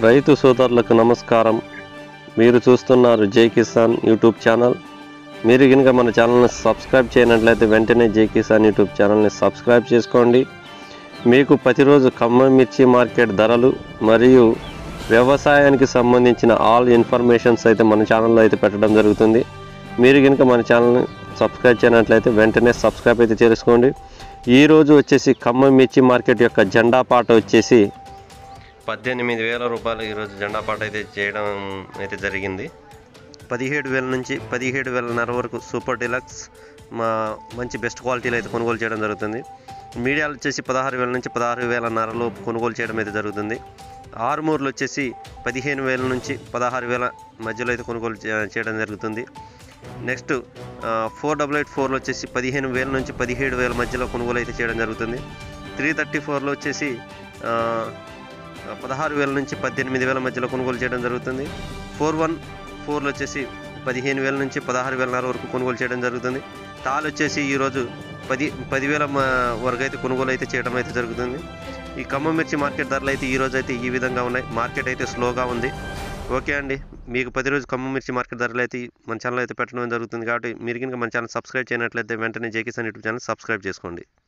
రైతు సోదరులకు నమస్కారం మీరు చూస్తున్నారు జై కిసాన్ యూట్యూబ్ ఛానల్ మీరు కనుక మన ఛానల్ని సబ్స్క్రైబ్ చేయనట్లయితే వెంటనే జై కిసాన్ యూట్యూబ్ ఛానల్ని సబ్స్క్రైబ్ చేసుకోండి మీకు ప్రతిరోజు ఖమ్మం మిర్చి మార్కెట్ ధరలు మరియు వ్యవసాయానికి సంబంధించిన ఆల్ ఇన్ఫర్మేషన్స్ అయితే మన ఛానల్లో అయితే పెట్టడం జరుగుతుంది మీరు కనుక మన ఛానల్ని సబ్స్క్రైబ్ చేయనట్లయితే వెంటనే సబ్స్క్రైబ్ అయితే చేసుకోండి ఈరోజు వచ్చేసి ఖమ్మం మిర్చి మార్కెట్ యొక్క జెండా పాట వచ్చేసి పద్దెనిమిది వేల రూపాయలు ఈరోజు జెండా పాట అయితే చేయడం అయితే జరిగింది పదిహేడు వేల నుంచి పదిహేడు వేలన్నర వరకు సూపర్ డిలక్స్ మా మంచి బెస్ట్ క్వాలిటీలో అయితే కొనుగోలు చేయడం జరుగుతుంది మీడియాలు వచ్చేసి పదహారు వేల నుంచి పదహారు వేలన్నరలో కొనుగోలు చేయడం అయితే జరుగుతుంది ఆరుమూరులు వచ్చేసి పదిహేను వేల నుంచి పదహారు వేల మధ్యలో అయితే కొనుగోలు చే- చేయడం జరుగుతుంది నెక్స్ట్ ఫోర్ డబల్ ఎయిట్ ఫోర్లో వచ్చేసి పదిహేను వేల నుంచి పదిహేడు వేల మధ్యలో కొనుగోలు అయితే చేయడం జరుగుతుంది త్రీ థర్టీ ఫోర్లో వచ్చేసి ఆ, పదహారు వేల నుంచి పద్దెనిమిది వేల మధ్యలో కొనుగోలు చేయడం జరుగుతుంది ఫోర్ వన్ ఫోర్లో వచ్చేసి పదిహేను వేల నుంచి పదహారు వేలన్నర వరకు కొనుగోలు చేయడం జరుగుతుంది తాల్ వచ్చేసి ఈరోజు పది పదివేల మ- వరకు అయితే కొనుగోలు అయితే చేయడం అయితే జరుగుతుంది ఈ ఖమ్మం మిర్చి మార్కెట్ ధరలు అయితే ఈ రోజు అయితే ఈ విధంగా ఉన్నాయి మార్కెట్ అయితే స్లోగా ఉంది ఓకే అండి మీకు ప్రతిరోజు ఖమ్మం మిర్చి మార్కెట్ ధరలు అయితే మన ఛానల్ అయితే పెట్టడం జరుగుతుంది కాబట్టి మీరు కనుక మన ఛానల్ సబ్స్క్రైబ్ చేయనట్లయితే వెంటనే జేకిసాన్ యూట్యూబ్ ఛానల్ సబ్స్క్రైబ్ చేసుకోండి